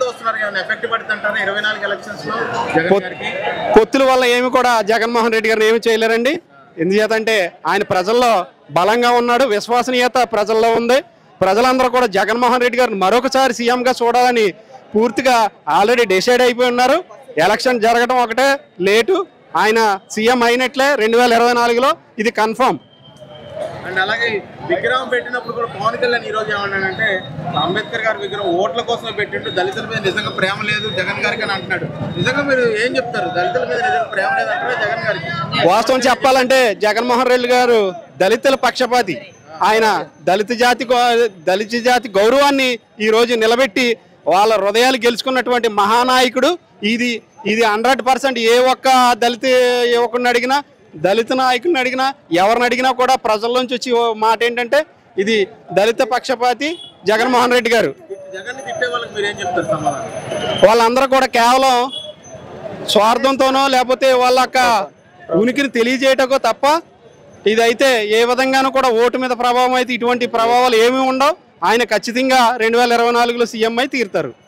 వస్తున్నారు కదా ఎఫెక్ట్ పడుతుంది అంటారా ఇరవై నాలుగు ఎలక్షన్స్ లో జగన్ పొత్- గారికి పొత్తుల వల్ల ఏమి కూడా జగన్మోహన్ రెడ్డి గారిని ఏమి చేయలేరండి ఎందుచేతంటే ఆయన ప్రజల్లో బలంగా ఉన్నాడు విశ్వసనీయత ప్రజల్లో ఉంది ప్రజలందరూ కూడా జగన్మోహన్ రెడ్డి గారిని మరొకసారి సీఎంగా చూడాలని పూర్తిగా ఆల్రెడీ డిసైడ్ అయిపోయి ఉన్నారు ఎలక్షన్ జరగడం ఒకటే లేటు ఆయన సీఎం అయినట్లే రెండు వేల ఇరవై నాలుగులో ఇది కన్ఫర్మ్ అండ్ అలాగే విగ్రహం పెట్టినప్పుడు కూడా పవన్ కళ్యాణ్ ఈ రోజు ఏమన్నాడంటే అంబేద్కర్ గారి విగ్రహం ఓట్ల కోసమే పెట్టిండు దళితుల మీద నిజంగా ప్రేమ లేదు జగన్ గారికి అని అంటున్నాడు నిజంగా మీరు ఏం చెప్తారు దళితుల మీద నిజంగా ప్రేమ లేదు అంటారా జగన్ గారికి వాస్తవం చెప్పాలంటే జగన్మోహన్ రెడ్డి గారు దళితుల పక్షపాతి ఆయన దళిత జాతి గౌ- దళిత జాతి గౌరవాన్ని ఈ రోజు నిలబెట్టి వాళ్ళ హృదయాలు గెలుచుకున్నటువంటి మహానాయకుడు ఇది ఇది హండ్రెడ్ పర్సెంట్ ఏ ఒక్క దళిత యువకుడిని అడిగినా దళిత నాయకుడిని అడిగినా ఎవరిని అడిగినా కూడా ప్రజల నుంచి వచ్చి ఓ మాట ఏంటంటే ఇది దళిత పక్షపాతి జగన్మోహన్ రెడ్డి గారు జగన్ ని తిట్టే వాళ్ళకి మీరు ఏం చెప్తారు సమాధానం వాళ్ళందరూ కూడా కేవలం స్వార్థంతోనో లేకపోతే వాళ్ళ యొక్క ఉనికిని తెలియజేయటకో తప్ప ఇదైతే ఏ విధంగానూ కూడా ఓటు మీద ప్రభావం అయితే ఇటువంటి ప్రభావాలు ఏమీ ఉండవు ఆయన ఖచ్చితంగా రెండు వేల ఇరవై నాలుగులో సీఎం అయి తీరుతారు